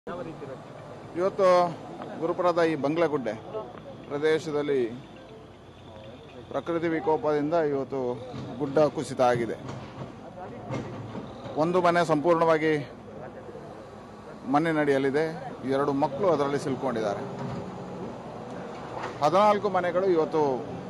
ಇವತ್ತು ಗುರುಪುರದ ಈ ಬಂಗ್ಲಗುಡ್ಡೆ ಪ್ರದೇಶದಲ್ಲಿ ಪ್ರಕೃತಿ ವಿಕೋಪದಿಂದ ಇವತ್ತು ಗುಡ್ಡ ಕುಸಿತ ಆಗಿದೆ ಒಂದು ಮನೆ ಸಂಪೂರ್ಣವಾಗಿ ಮಣ್ಣಿನಡಿಯಲ್ಲಿದೆ ಎರಡು ಮಕ್ಕಳು ಅದರಲ್ಲಿ ಸಿಲ್ಕೊಂಡಿದ್ದಾರೆ ಹದಿನಾಲ್ಕು ಮನೆಗಳು ಇವತ್ತು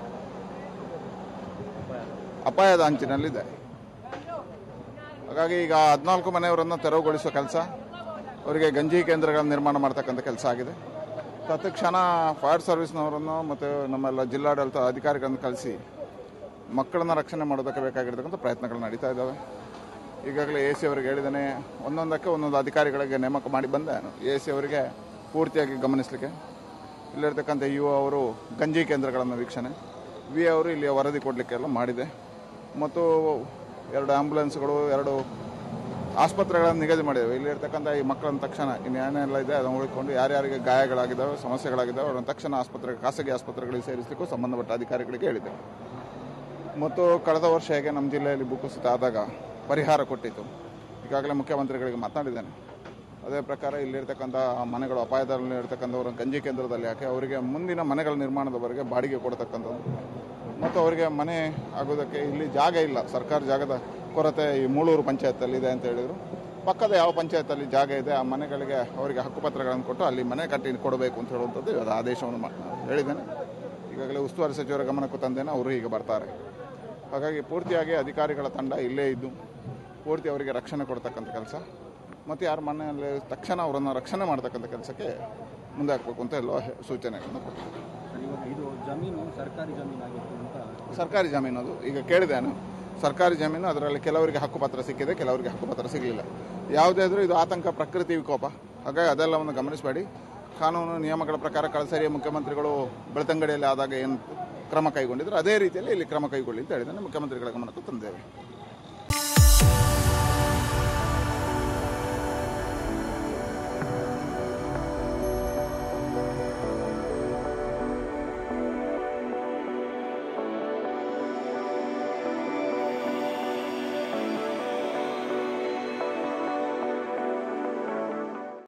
ಅಪಾಯದ ಅಂಚಿನಲ್ಲಿದೆ ಹಾಗಾಗಿ ಈಗ ಹದಿನಾಲ್ಕು ಮನೆಯವರನ್ನು ತೆರವುಗೊಳಿಸುವ ಕೆಲಸ ಅವರಿಗೆ ಗಂಜಿ ಕೇಂದ್ರಗಳನ್ನು ನಿರ್ಮಾಣ ಮಾಡ್ತಕ್ಕಂಥ ಕೆಲಸ ಆಗಿದೆ ತತ್ಕ್ಷಣ ಫೈರ್ ಸರ್ವಿಸ್ನವರನ್ನು ಮತ್ತು ನಮ್ಮೆಲ್ಲ ಜಿಲ್ಲಾಡಳಿತ ಅಧಿಕಾರಿಗಳನ್ನು ಕಳಿಸಿ ಮಕ್ಕಳನ್ನ ರಕ್ಷಣೆ ಮಾಡೋದಕ್ಕೆ ಬೇಕಾಗಿರ್ತಕ್ಕಂಥ ಪ್ರಯತ್ನಗಳು ನಡೀತಾ ಇದ್ದಾವೆ ಈಗಾಗಲೇ ಎ ಸಿ ಅವರಿಗೆ ಹೇಳಿದ್ದೇನೆ ಒಂದೊಂದಕ್ಕೆ ಒಂದೊಂದು ಅಧಿಕಾರಿಗಳಿಗೆ ನೇಮಕ ಮಾಡಿ ಬಂದೆ ನಾನು ಎ ಸಿ ಅವರಿಗೆ ಪೂರ್ತಿಯಾಗಿ ಗಮನಿಸಲಿಕ್ಕೆ ಇಲ್ಲಿರ್ತಕ್ಕಂಥ ಯು ಅವರು ಗಂಜಿ ಕೇಂದ್ರಗಳನ್ನು ವೀಕ್ಷಣೆ ವಿ ಅವರು ಇಲ್ಲಿ ವರದಿ ಕೊಡಲಿಕ್ಕೆಲ್ಲ ಮಾಡಿದೆ ಮತ್ತು ಎರಡು ಆಂಬುಲೆನ್ಸ್ಗಳು ಎರಡು ಆಸ್ಪತ್ರೆಗಳನ್ನು ನಿಗದಿ ಮಾಡಿದ್ದೇವೆ ಇಲ್ಲಿರ್ತಕ್ಕಂಥ ಈ ಮಕ್ಕಳನ್ನ ತಕ್ಷಣ ಇನ್ನು ಏನೆಲ್ಲ ಇದೆ ಅದನ್ನು ಉಳಿಕೊಂಡು ಯಾರ್ಯಾರಿಗೆ ಗಾಯಗಳಾಗಿದ್ದಾವೆ ಸಮಸ್ಯೆಗಳಾಗಿದ್ದಾವೆ ಅವರನ್ನು ತಕ್ಷಣ ಆಸ್ಪತ್ರೆಗೆ ಖಾಸಗಿ ಆಸ್ಪತ್ರೆಗಳಿಗೆ ಸೇರಿಸಲಿಕ್ಕೂ ಸಂಬಂಧಪಟ್ಟ ಅಧಿಕಾರಿಗಳಿಗೆ ಹೇಳಿದೆ ಮತ್ತು ಕಳೆದ ವರ್ಷ ಹೇಗೆ ನಮ್ಮ ಜಿಲ್ಲೆಯಲ್ಲಿ ಭೂಕುಸಿತ ಆದಾಗ ಪರಿಹಾರ ಕೊಟ್ಟಿತ್ತು ಈಗಾಗಲೇ ಮುಖ್ಯಮಂತ್ರಿಗಳಿಗೆ ಮಾತನಾಡಿದ್ದೇನೆ ಅದೇ ಪ್ರಕಾರ ಇಲ್ಲಿರ್ತಕ್ಕಂಥ ಮನೆಗಳು ಅಪಾಯದಲ್ಲಿ ಇರ್ತಕ್ಕಂಥವ್ರ ಗಂಜಿ ಕೇಂದ್ರದಲ್ಲಿ ಯಾಕೆ ಅವರಿಗೆ ಮುಂದಿನ ಮನೆಗಳ ನಿರ್ಮಾಣದವರೆಗೆ ಬಾಡಿಗೆ ಕೊಡ್ತಕ್ಕಂಥದ್ದು ಮತ್ತು ಅವರಿಗೆ ಮನೆ ಆಗೋದಕ್ಕೆ ಇಲ್ಲಿ ಜಾಗ ಇಲ್ಲ ಸರ್ಕಾರ ಜಾಗದ ಕೊರತೆ ಈ ಮೂಳೂರು ಪಂಚಾಯತಲ್ಲಿ ಇದೆ ಅಂತ ಹೇಳಿದರು ಪಕ್ಕದ ಯಾವ ಪಂಚಾಯತಲ್ಲಿ ಜಾಗ ಇದೆ ಆ ಮನೆಗಳಿಗೆ ಅವರಿಗೆ ಹಕ್ಕುಪತ್ರಗಳನ್ನು ಕೊಟ್ಟು ಅಲ್ಲಿ ಮನೆ ಕಟ್ಟಿ ಕೊಡಬೇಕು ಅಂತ ಹೇಳುವಂಥದ್ದು ಇವತ್ತು ಆದೇಶವನ್ನು ಮಾ- ಹೇಳಿದ್ದೇನೆ ಈಗಾಗಲೇ ಉಸ್ತುವಾರಿ ಸಚಿವರ ಗಮನಕ್ಕೂ ತಂದೇನೆ ಅವರು ಈಗ ಬರ್ತಾರೆ ಹಾಗಾಗಿ ಪೂರ್ತಿಯಾಗಿ ಅಧಿಕಾರಿಗಳ ತಂಡ ಇಲ್ಲೇ ಇದ್ದು ಪೂರ್ತಿ ಅವರಿಗೆ ರಕ್ಷಣೆ ಕೊಡ್ತಕ್ಕಂಥ ಕೆಲಸ ಮತ್ತು ಯಾರ ಮನೆಯಲ್ಲಿ ತಕ್ಷಣ ಅವರನ್ನು ರಕ್ಷಣೆ ಮಾಡ್ತಕ್ಕಂಥ ಕೆಲಸಕ್ಕೆ ಮುಂದೆ ಹಾಕಬೇಕು ಅಂತ ಎಲ್ಲ ಸೂಚನೆಗಳನ್ನು ಕೊಟ್ಟಿದ್ದಾರೆ ಸರ್, ಇವಾಗ ಇದು ಜಮೀನು ಸರ್ಕಾರಿ ಜಮೀನು ಆಗಿತ್ತು ಅಂತ ಸರ್ಕಾರಿ ಜಮೀನು ಅದು ಈಗ ಕೇಳಿದೆ ನಾನು ಸರ್ಕಾರಿ ಜಮೀನು ಅದರಲ್ಲಿ ಕೆಲವರಿಗೆ ಹಕ್ಕುಪತ್ರ ಸಿಕ್ಕಿದೆ ಕೆಲವರಿಗೆ ಹಕ್ಕುಪತ್ರ ಸಿಗಲಿಲ್ಲ ಯಾವುದೇ ಆದರೂ ಇದು ಆತಂಕ ಪ್ರಕೃತಿ ವಿಕೋಪ ಹಾಗಾಗಿ ಅದೆಲ್ಲವನ್ನು ಗಮನಿಸಬೇಡಿ ಕಾನೂನು ನಿಯಮಗಳ ಪ್ರಕಾರ ಕಳಸರಿಯ ಮುಖ್ಯಮಂತ್ರಿಗಳು ಬೆಳ್ತಂಗಡಿಯಲ್ಲಿ ಆದಾಗ ಏನು ಕ್ರಮ ಕೈಗೊಂಡಿದ್ರು ಅದೇ ರೀತಿಯಲ್ಲಿ ಇಲ್ಲಿ ಕ್ರಮ ಕೈಗೊಳ್ಳಿ ಅಂತ ಹೇಳಿದ್ರೆ ಮುಖ್ಯಮಂತ್ರಿಗಳ ಗಮನಕ್ಕೂ ತಂದೇವೆ